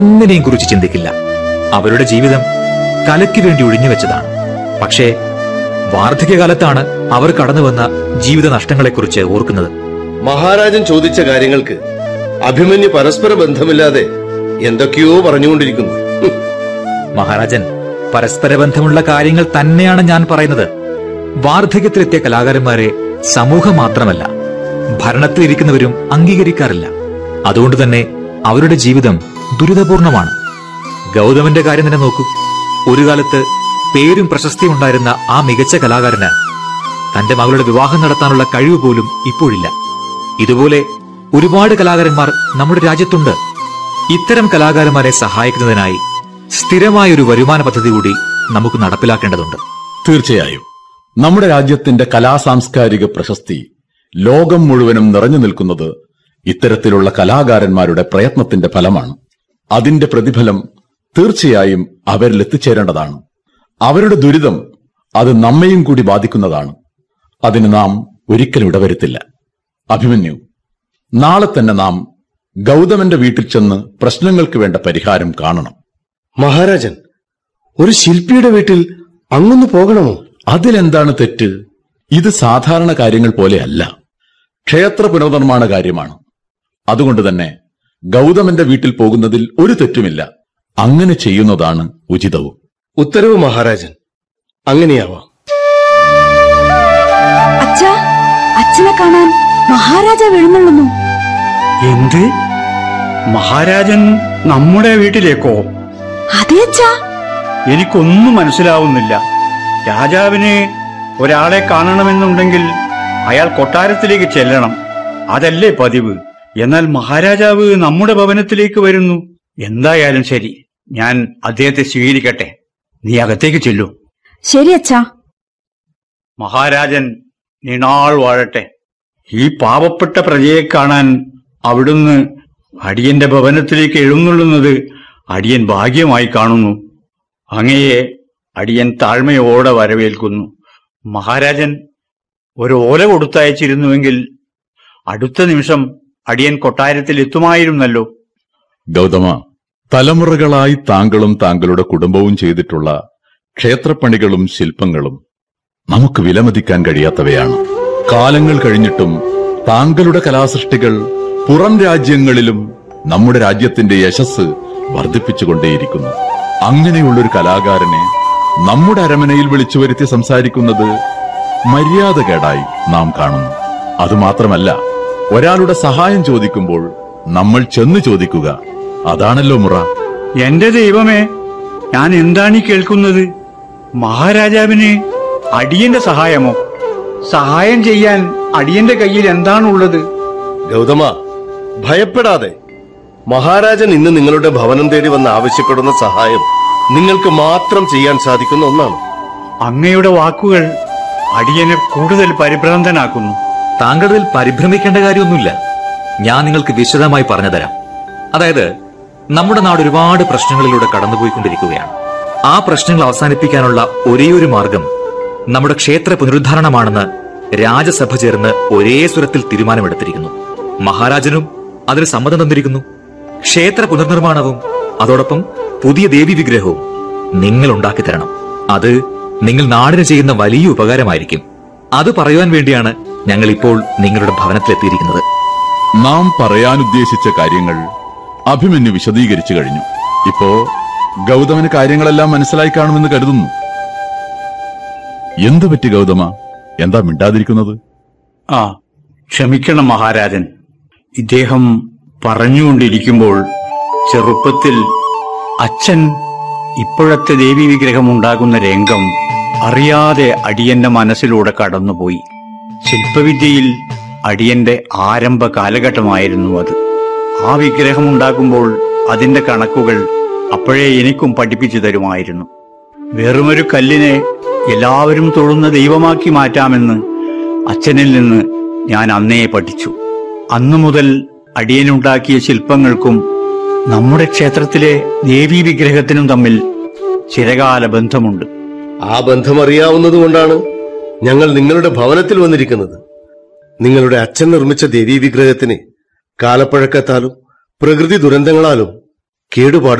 ഒന്നിനെയും കുറിച്ച് ചിന്തിക്കില്ല അവരുടെ ജീവിതം കലയ്ക്ക് വേണ്ടി ഒഴിഞ്ഞുവെച്ചതാണ് പക്ഷേ വാർദ്ധക്യകാലത്താണ് അവർ കടന്നുവന്ന ജീവിത നഷ്ടങ്ങളെക്കുറിച്ച് ഓർക്കുന്നത് മഹാരാജൻ ചോദിച്ച കാര്യങ്ങൾക്ക് അഭിമന്യു പരസ്പര ബന്ധമില്ലാതെ എന്തൊക്കെയോ പറഞ്ഞുകൊണ്ടിരിക്കുന്നു ഹും. മഹാരാജൻ പരസ്പര ബന്ധമുള്ള കാര്യങ്ങൾ തന്നെയാണ് ഞാൻ പറയുന്നത് വാർദ്ധക്യത്തിലെത്തിയ കലാകാരന്മാരെ സമൂഹം മാത്രമല്ല ഭരണത്തിലിരിക്കുന്നവരും അംഗീകരിക്കാറില്ല അതുകൊണ്ട് തന്നെ അവരുടെ ജീവിതം ദുരിതപൂർണമാണ് ഗൗതമന്റെ കാര്യം തന്നെ നോക്കൂ ഒരു കാലത്ത് പേരും പ്രശസ്തിയും ഉണ്ടായിരുന്ന ആ മികച്ച കലാകാരന് തന്റെ മകളുടെ വിവാഹം നടത്താനുള്ള കഴിവ് പോലും ഇപ്പോഴില്ല ഇതുപോലെ ഒരുപാട് കലാകാരന്മാർ നമ്മുടെ രാജ്യത്തുണ്ട് ഇത്തരം കലാകാരന്മാരെ സഹായിക്കുന്നതിനായി സ്ഥിരമായ ഒരു വരുമാന പദ്ധതി കൂടി നമുക്ക് നടപ്പിലാക്കേണ്ടതുണ്ട് തീർച്ചയായും നമ്മുടെ രാജ്യത്തിന്റെ കലാസാംസ്കാരിക പ്രശസ്തി ലോകം മുഴുവനും നിറഞ്ഞു നിൽക്കുന്നത് ഇത്തരത്തിലുള്ള കലാകാരന്മാരുടെ പ്രയത്നത്തിന്റെ ഫലമാണ് അതിന്റെ പ്രതിഫലം തീർച്ചയായും അവരിൽ എത്തിച്ചേരേണ്ടതാണ് അവരുടെ ദുരിതം അത് നമ്മയും കൂടി ബാധിക്കുന്നതാണ് അതിന് നാം ഒരിക്കലും ഇടവരുത്തില്ല അഭിമന്യു നാളെ തന്നെ നാം ഗൗതമന്റെ വീട്ടിൽ ചെന്ന് പ്രശ്നങ്ങൾക്ക് വേണ്ട പരിഹാരം കാണണം മഹാരാജൻ ഒരു ശില്പിയുടെ വീട്ടിൽ അങ്ങൊന്ന് പോകണമോ അതിലെന്താണ് തെറ്റ് ഇത് സാധാരണ കാര്യങ്ങൾ പോലെയല്ല ക്ഷേത്ര പുനർനിർമ്മാണ കാര്യമാണ് അതുകൊണ്ട് തന്നെ ഗൗതമന്റെ വീട്ടിൽ പോകുന്നതിൽ ഒരു തെറ്റുമില്ല അങ്ങനെ ചെയ്യുന്നതാണ് ഉചിതവും ഉത്തരവ് മഹാരാജൻ അങ്ങനെയാവാം അച്ഛാ അച്ഛനെ കാണാൻ മഹാരാജാവ് എഴുന്നള്ളുന്നു എന്ത് മഹാരാജൻ നമ്മുടെ വീട്ടിലേക്കോ അതെ അച്ഛാ എനിക്കൊന്നും മനസ്സിലാവുന്നില്ല രാജാവിന് ഒരാളെ കാണണമെന്നുണ്ടെങ്കിൽ അയാൾ കൊട്ടാരത്തിലേക്ക് ചെല്ലണം അതല്ലേ പതിവ് എന്നാൽ മഹാരാജാവ് നമ്മുടെ ഭവനത്തിലേക്ക് വരുന്നു എന്തായാലും ശരി ഞാൻ അദ്ദേഹത്തെ സ്വീകരിക്കട്ടെ നീ അകത്തേക്ക് ചെല്ലൂ ശരി അച്ഛാ മഹാരാജൻ നീണാൾ വാഴട്ടെ ഈ പാവപ്പെട്ട പ്രജയെ കാണാൻ അവിടുന്ന് അടിയന്റെ ഭവനത്തിലേക്ക് എഴുന്നള്ളുന്നത് അടിയൻ ഭാഗ്യമായി കാണുന്നു അങ്ങയെ അടിയൻ താഴ്മയോടെ വരവേൽക്കുന്നു മഹാരാജൻ ഒരു ഓല കൊടുത്തയച്ചിരുന്നുവെങ്കിൽ അടുത്ത നിമിഷം അടിയൻ കൊട്ടാരത്തിൽ എത്തുമായിരുന്നല്ലോ ഗൗതമ തലമുറകളായി താങ്കളും താങ്കളുടെ കുടുംബവും ചെയ്തിട്ടുള്ള ക്ഷേത്രപ്പണികളും ശില്പങ്ങളും നമുക്ക് വിലമതിക്കാൻ കഴിയാത്തവയാണ് കാലങ്ങൾ കഴിഞ്ഞിട്ടും താങ്കളുടെ കലാസൃഷ്ടികൾ പുറം രാജ്യങ്ങളിലും നമ്മുടെ രാജ്യത്തിന്റെ യശസ് വർദ്ധിപ്പിച്ചുകൊണ്ടേയിരിക്കുന്നു അങ്ങനെയുള്ളൊരു കലാകാരനെ നമ്മുടെ അരമനയിൽ വിളിച്ചു വരുത്തി സംസാരിക്കുന്നത് മര്യാദകേടായി നാം കാണുന്നു അതുമാത്രമല്ല ഒരാളുടെ സഹായം ചോദിക്കുമ്പോൾ നമ്മൾ ചെന്ന് ചോദിക്കുക അതാണല്ലോ മുറ എന്റെ ദൈവമേ ഞാൻ എന്താണ് ഈ കേൾക്കുന്നത് മഹാരാജാവിന് അടിയന്റെ സഹായമോ സഹായം ചെയ്യാൻ അടിയന്റെ കയ്യിൽ എന്താണുള്ളത് ഗൗതമ ഭയപ്പെടാതെ മഹാരാജൻ ഇന്ന് നിങ്ങളുടെ ഭവനം തേടി വന്ന് ആവശ്യപ്പെടുന്ന സഹായം നിങ്ങൾക്ക് മാത്രം ചെയ്യാൻ സാധിക്കുന്ന ഒന്നാണ് അങ്ങയുടെ വാക്കുകൾ അടിയനെ കൂടുതൽ പരിഭ്രാന്തനാക്കുന്നു താങ്കളിൽ പരിഭ്രമിക്കേണ്ട കാര്യമൊന്നുമില്ല ഞാൻ നിങ്ങൾക്ക് വിശദമായി പറഞ്ഞു തരാം അതായത് നമ്മുടെ നാട് ഒരുപാട് പ്രശ്നങ്ങളിലൂടെ കടന്നുപോയിക്കൊണ്ടിരിക്കുകയാണ് ആ പ്രശ്നങ്ങൾ അവസാനിപ്പിക്കാനുള്ള ഒരേയൊരു മാർഗം നമ്മുടെ ക്ഷേത്ര പുനരുദ്ധാരണമാണെന്ന് രാജസഭ ചേർന്ന് ഒരേ സ്വരത്തിൽ തീരുമാനമെടുത്തിരിക്കുന്നു മഹാരാജനും അതിന് സമ്മതം തന്നിരിക്കുന്നു ക്ഷേത്ര പുനർനിർമ്മാണവും അതോടൊപ്പം പുതിയ ദേവി വിഗ്രഹവും നിങ്ങൾ ഉണ്ടാക്കി തരണം അത് നിങ്ങൾ നാടിന് ചെയ്യുന്ന വലിയ ഉപകാരമായിരിക്കും അത് പറയുവാൻ വേണ്ടിയാണ് ഞങ്ങൾ ഇപ്പോൾ നിങ്ങളുടെ ഭവനത്തിലെത്തിയിരിക്കുന്നത് നാം പറയാനുദ്ദേശിച്ച കാര്യങ്ങൾ അഭിമന്യു വിശദീകരിച്ചു കഴിഞ്ഞു ഇപ്പോ ഗൗതമന് കാര്യങ്ങളെല്ലാം മനസ്സിലായി കാണുമെന്ന് കരുതുന്നു എന്തു പറ്റി ഗൗതമ എന്താ മിണ്ടാതിരിക്കുന്നത് ആ ക്ഷമിക്കണം മഹാരാജൻ ഇദ്ദേഹം പറഞ്ഞുകൊണ്ടിരിക്കുമ്പോൾ ചെറുപ്പത്തിൽ അച്ഛൻ ഇപ്പോഴത്തെ ദേവി വിഗ്രഹം ഉണ്ടാകുന്ന രംഗം അറിയാതെ അടിയന്റെ മനസ്സിലൂടെ കടന്നുപോയി ശില്പവിദ്യയിൽ അടിയന്റെ ആരംഭ കാലഘട്ടമായിരുന്നു അത് ആ വിഗ്രഹം ഉണ്ടാക്കുമ്പോൾ അതിന്റെ കണക്കുകൾ അപ്പോഴേ എനിക്കും പഠിപ്പിച്ചു തരുമായിരുന്നു വെറുമൊരു കല്ലിനെ എല്ലാവരും തൊഴുന്ന ദൈവമാക്കി മാറ്റാമെന്ന് അച്ഛനിൽ നിന്ന് ഞാൻ അന്നേ പഠിച്ചു അന്നു മുതൽ അടിയനുണ്ടാക്കിയ ശില്പങ്ങൾക്കും നമ്മുടെ ക്ഷേത്രത്തിലെ ദേവീ വിഗ്രഹത്തിനും തമ്മിൽ ചിരകാല ബന്ധമുണ്ട് ആ ബന്ധം അറിയാവുന്നതുകൊണ്ടാണ് ഞങ്ങൾ നിങ്ങളുടെ ഭവനത്തിൽ വന്നിരിക്കുന്നത് നിങ്ങളുടെ അച്ഛൻ നിർമ്മിച്ച ദേവീ വിഗ്രഹത്തിന് കാലപ്പഴക്കത്താലും പ്രകൃതി ദുരന്തങ്ങളാലും കേടുപാട്